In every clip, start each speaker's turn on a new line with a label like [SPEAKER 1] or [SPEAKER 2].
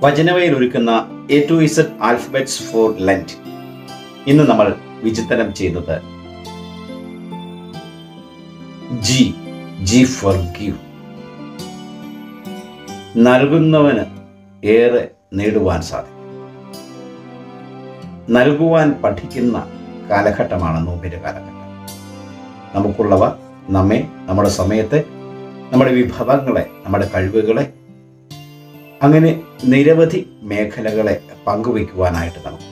[SPEAKER 1] വചനവയിൽ ഒരുക്കുന്ന A to Z alphabets for Lent ഇന്ന് നമ്മൾ വിചിന്തനം ചെയ്യുന്നത് ജി ജി ഫോർ ഗീവ് നൽകുന്നവന് ഏറെ നേടുവാൻ സാധിക്കും നൽകുവാൻ പഠിക്കുന്ന കാലഘട്ടമാണ് നോമ്പിന്റെ കാലഘട്ടം നമുക്കുള്ളവ നമ്മെ നമ്മുടെ സമയത്തെ നമ്മുടെ വിഭവങ്ങളെ നമ്മുടെ കഴിവുകളെ അങ്ങനെ നിരവധി മേഖലകളെ പങ്കുവയ്ക്കുവാനായിട്ട് നമുക്ക്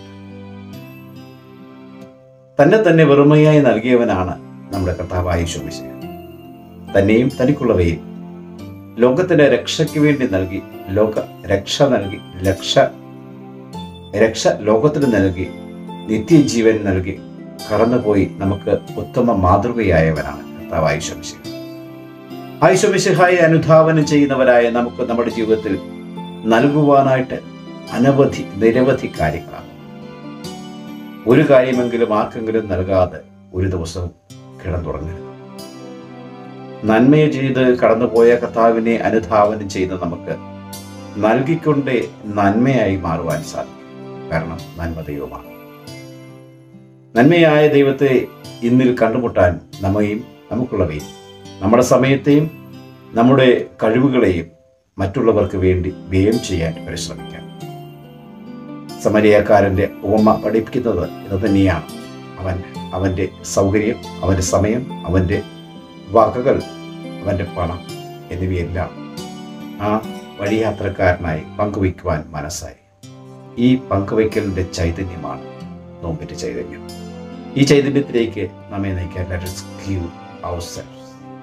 [SPEAKER 1] തന്നെ തന്നെ വെറുമയായി നൽകിയവനാണ് നമ്മുടെ കർത്താവായ ശോമിശ തന്നെയും തനിക്കുള്ളവയും ലോകത്തിന്റെ രക്ഷയ്ക്ക് വേണ്ടി നൽകി ലോക രക്ഷ നൽകി രക്ഷ രക്ഷ ലോകത്തിന് നൽകി നിത്യജീവൻ നൽകി കടന്നുപോയി നമുക്ക് ഉത്തമ മാതൃകയായവനാണ് കർത്താവായ ശോമിശ ആയിശോമിശിഹായി അനുധാവനം ചെയ്യുന്നവരായ നമുക്ക് നമ്മുടെ ജീവിതത്തിൽ നൽകുവാനായിട്ട് അനവധി നിരവധി കാര്യങ്ങളാണ് ഒരു കാര്യമെങ്കിലും ആർക്കെങ്കിലും നൽകാതെ ഒരു ദിവസം കിടന്നുറങ്ങരുത് നന്മയെ ചെയ്ത് കടന്നുപോയ കർത്താവിനെ അനുധാവനം ചെയ്ത് നമുക്ക് നൽകിക്കൊണ്ടേ നന്മയായി മാറുവാൻ സാധിക്കും കാരണം നന്മ ദൈവമാണ് നന്മയായ ദൈവത്തെ ഇന്നിൽ കണ്ടുമുട്ടാൻ നമ്മയും നമുക്കുള്ളവയും നമ്മുടെ സമയത്തെയും നമ്മുടെ കഴിവുകളെയും മറ്റുള്ളവർക്ക് വേണ്ടി വ്യയം ചെയ്യാൻ പരിശ്രമിക്കാം സമരിയക്കാരൻ്റെ ഉപമ പഠിപ്പിക്കുന്നത് ഇത് തന്നെയാണ് അവൻ അവൻ്റെ സൗകര്യം അവൻ്റെ സമയം അവൻ്റെ വകകൾ അവൻ്റെ പണം എന്നിവയെല്ലാം ആ വഴിയാത്രക്കാരനായി പങ്കുവയ്ക്കുവാൻ മനസ്സായി ഈ പങ്കുവയ്ക്കലിൻ്റെ ചൈതന്യമാണ് നോമ്പിൻ്റെ ചൈതന്യം ഈ ചൈതന്യത്തിലേക്ക് നമ്മെ നയിക്കാൻ let's give our selves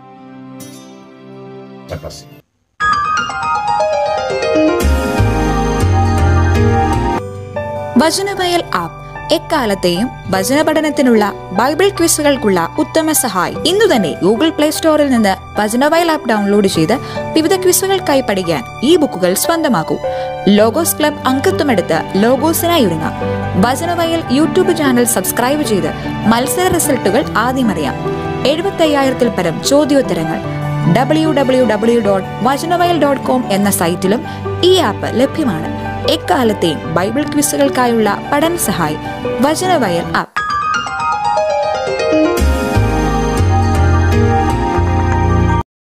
[SPEAKER 2] Vachanavayal app എക്കാലത്തെയും വചന പഠനത്തിനുള്ള ബൈബിൾ ക്വിസുകൾക്കുള്ള ഉത്തമ സഹായി ഇന്നു തന്നെ ഗൂഗിൾ പ്ലേ സ്റ്റോറിൽ നിന്ന് വചനവയൽ ആപ്പ് ഡൗൺലോഡ് ചെയ്ത് വിവിധ ക്വിസുകൾക്കായി പഠിക്കാൻ ഈ ബുക്കുകൾ സ്വന്തമാക്കൂ ലോഗോസ് ക്ലബ് അംഗത്വമെടുത്ത് ലോഗോസിനായി ഒരുങ്ങാം വചനവയൽ യൂട്യൂബ് ചാനൽ സബ്സ്ക്രൈബ് ചെയ്ത് മത്സര റിസൾട്ടുകൾ ആദ്യം അറിയാം എഴുപത്തി അയ്യായിരത്തിൽ പരം ചോദ്യോത്തരങ്ങൾ W W W dot Vachanavayal dot com എന്ന സൈറ്റിലും ഈ ആപ്പ് ലഭ്യമാണ് എക്കാലത്തെയും ബൈബിൾ ക്വിസുകൾക്കായുള്ള പഠന സഹായി വചനവയൽ ആപ്പ്